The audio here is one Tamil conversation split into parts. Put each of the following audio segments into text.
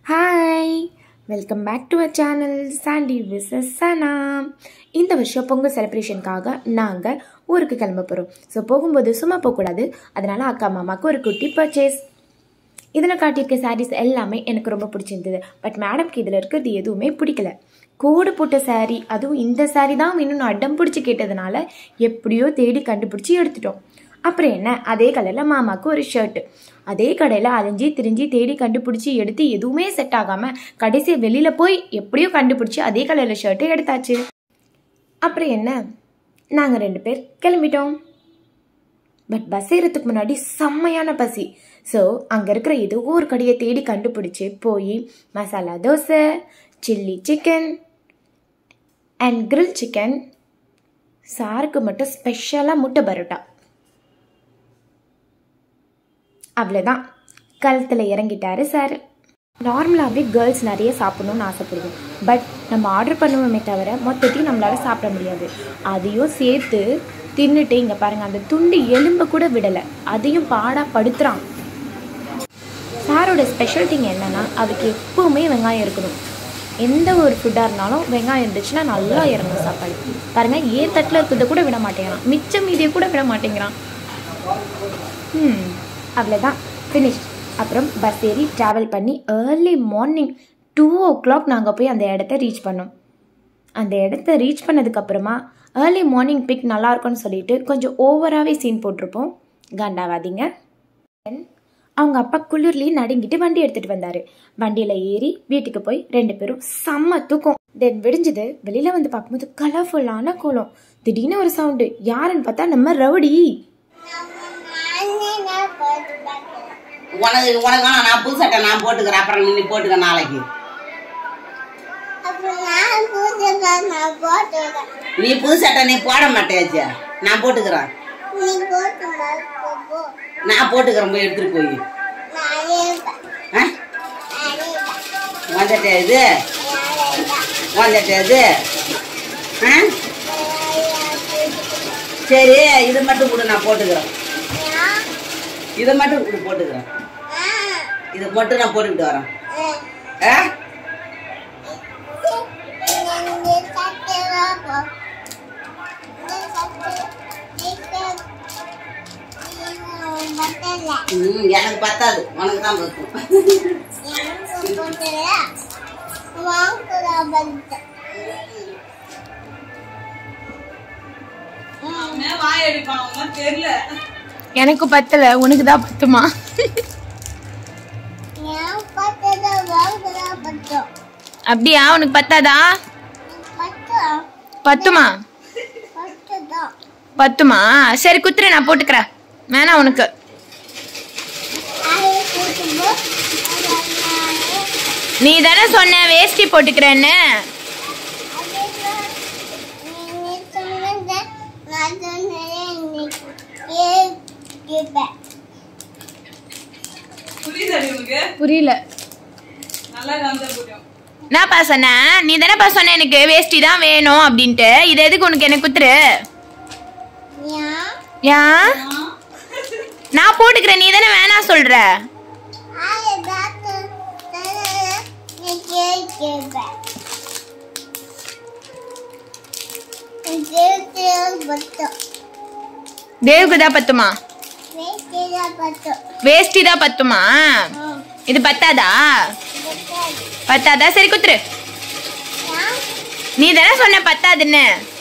Hi welcome back to a channel Sandy wishes Sana இந்த வருஷம் பொங்கல் செலிப்ரேஷனுக்காக நாங்கள் ஊருக்கு கிளம்ப போகிறோம் ஸோ போகும்போது சும்மா போகக்கூடாது அதனால் அக்கா மாமாவுக்கு ஒரு குட்டி பர்ச்சேஸ் இதில் காட்டியிருக்க சாரீஸ் எல்லாமே எனக்கு ரொம்ப பிடிச்சிருந்தது பட் மேடம்க்கு இதில் இருக்கிறது எதுவுமே பிடிக்கல கோடு போட்ட saree அதுவும் இந்த saree தான் வேணும்னு அடம் பிடிச்சி கேட்டதுனால எப்படியோ தேடி கண்டுபிடிச்சி எடுத்துட்டோம் அப்புறம் என்ன அதே கலரில் மாமாவுக்கு ஒரு ஷர்ட்டு அதே கடையில் அலைஞ்சி திரிஞ்சு தேடி கண்டுபிடிச்சி எடுத்து எதுவுமே செட் ஆகாமல் கடைசியாக வெளியில் போய் எப்படியோ கண்டுபிடிச்சி அதே கலரில் ஷர்ட்டு எடுத்தாச்சு அப்புறம் என்ன நாங்கள் ரெண்டு பேர் கிளம்பிட்டோம் பட் பஸ் ஏறதுக்கு முன்னாடி செம்மையான பசி ஸோ அங்கே இருக்கிற ஏதோ ஒரு கடையை தேடி கண்டுபிடிச்சி போய் masala dosa chilli chicken and grill chicken சாருக்கு மட்டும் ஸ்பெஷலாக முட்டை பரோட்டா அவ்வளோதான் கழுத்தில் இறங்கிட்டாரு சார் நார்மலாகவே கேர்ள்ஸ் நிறைய சாப்பிடணும்னு ஆசைப்படுவோம் பட் நம்ம ஆர்டர் பண்ணுவோமே தவிர மொத்தத்தையும் நம்மளால சாப்பிட முடியாது அதையும் சேர்த்து தின்னுட்டு இங்கே பாருங்கள் அந்த துண்டு எலும்பை கூட விடலை அதையும் பாடாக படுத்துகிறான் சாரோட ஸ்பெஷல் திங் என்னன்னா அதுக்கு எப்பவுமே வெங்காயம் இருக்கணும் எந்த ஒரு ஃபுட்டாக இருந்தாலும் வெங்காயம் இருந்துச்சுன்னா நல்லா இறங்கும் சாப்பாடு பாருங்க ஏன் தட்டில் இருக்கிறத கூட விட மாட்டேங்கிறான் மிச்சம் மீதியை கூட விட மாட்டேங்கிறான் ம் அவ்வளோதான் ஃபினிஷ் அப்புறம் பஸ் ஏறி ட்ராவல் பண்ணி early morning two o'clock நாங்கள் போய் அந்த இடத்த ரீச் பண்ணோம் அந்த இடத்த ரீச் பண்ணதுக்கப்புறமா ஏர்லி மார்னிங் பிக் நல்லா இருக்கும்னு சொல்லிட்டு கொஞ்சம் ஓவராகவே சீன் போட்டிருப்போம் காண்டாவாதீங்க Then, அவங்க அப்பா குளிர்லேயே நடுங்கிட்டு வண்டி எடுத்துட்டு வந்தாரு வண்டியில ஏறி வீட்டுக்கு போய் ரெண்டு பேரும் செம்ம தூக்கம் தென் விடிஞ்சது வெளியில வந்து பார்க்கும்போது கலர்ஃபுல்லான கோலம் திடீர்னு ஒரு சவுண்டு யாருன்னு பார்த்தா நம்ம ரவுடி உனக்கு உனக்கு வேணாம் நான் புது சட்டை நான் போட்டுக்கிறேன் அப்புறம் நீ போட்டுக்க நாளைக்கு நீ புது சட்டை நீ போட மாட்டேச்சு நான் போட்டுக்கிறேன் நான் போட்டுக்கிறேன் போய் எடுத்துட்டு போய் ஆ? உன் சட்டை இது உன் சட்டை இது ஆ? சரி இது மட்டும் கொடு நான் போட்டுக்கிறேன் இதை மட்டும் கொடு போட்டுக்கிறேன் இதை மட்டும் நான் போட்டுக்கிட்டு வரேன் ஆ ம், எனக்கு பத்தாது உனக்கு தான் பத்தும் எனக்கு பத்தல உனக்கு தான் பத்துமா அப்படியா உனக்கு பத்தாதா பத்துமா பத்துமா சரி குத்துரு நான் போட்டுக்கிறேன் வேணாம் உனக்கு நீ தானே சொன்ன வேஷ்டி போட்டுக்கிறேன்னு புரியல என்னப்பா சொன்ன நீ தானேப்பா சொன்ன எனக்கு வேஷ்டி தான் வேணும் அப்படின்ட்டு இது எதுக்கு உனக்கு எனக்கு குத்துரு ஏன் நான் போட்டுக்கிறேன் நீ தானே வேணாம் சொல்ற தேவுக்கு தான் பத்துமா வேஷ்டி தான் பத்துமா இது பத்தாதா பத்தாதா சரி குத்துரு நீ தானே சொன்ன பத்தாதுன்னு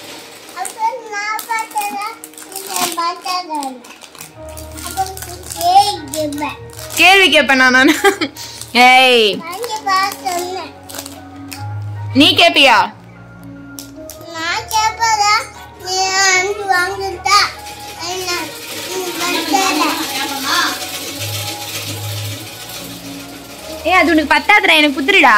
கேள்வி கேட்பேன் நான் ஏய் நீ கேப்பியா ஏ அது உனக்கு பத்தாதுடா எனக்கு குத்துருடா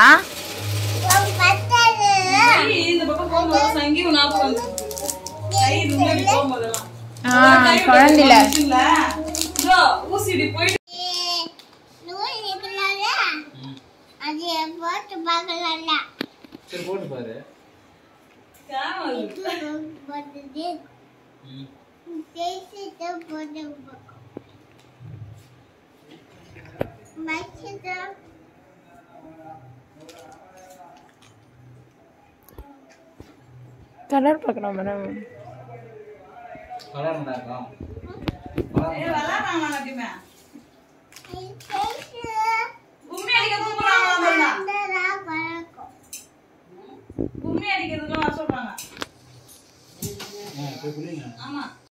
ஆ, குழந்தைல அது போட்டு பார்க்கலாம்ல சரி போட்டு பாரு போட்டது பேசிட்டு போட்டு மச்சிட்டு கலர் பார்க்கலாம் மேடம் கலர் நல்லா இருக்கும் ஏய், விளையாடுறாங்களா எப்படியுமே? பேசு. கும்மி அடிக்க கூப்பிடுறாங்களா பாருங்க. வந்ததா பழக்கம். கும்மி அடிக்கிறதுக்கு வர சொல்றாங்க போய் குளிங்க ஆமா